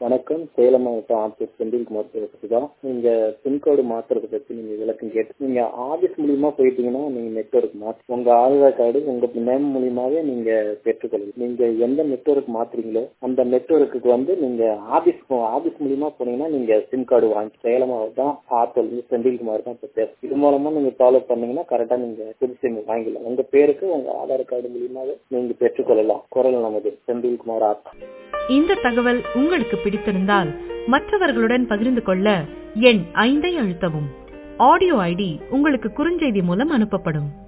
வணக்கம் சேலம் மாவட்டம் ஆட்சியர் செந்தில்குமார் பேசுறதா நீங்க பின்கோடு மாத்துறதை பத்தி நீங்க விளக்கம் கேட்டு நீங்க ஆபீஸ் மூலியமா போயிட்டீங்கன்னா நீங்க நெட்ஒர்க் மாத்து உங்க ஆதார் கார்டு உங்க நேம் மூலியமாவே நீங்க பெற்றுக்கொள்ளலாம் நீங்க எந்த நெட்ஒர்க் மாத்துறீங்களோ அந்த நெட்ஒர்க்கு வந்து நீங்க ஆபீஸ் ஆபீஸ் மூலியமா போனீங்கன்னா நீங்க சிம் கார்டு வாங்கி சேலம் மாவட்டம் ஆத்தல் செந்தில்குமார் தான் பேர் இது மூலமா நீங்க ஃபாலோ பண்ணீங்கன்னா கரெக்டா நீங்க புது சிம் வாங்கிக்கலாம் உங்க பேருக்கு உங்க ஆதார் கார்டு மூலியமாவே நீங்க பெற்றுக்கொள்ளலாம் குரல் நமது செந்தில்குமார் ஆத்தல் இந்த தகவல் உங்களுக்கு பிடித்திருந்தால் மற்றவர்களுடன் பகிர்ந்து கொள்ள எண் ஐந்தை அழுத்தவும் ஆடியோ ஐடி உங்களுக்கு குறுஞ்செய்தி மூலம் அனுப்பப்படும்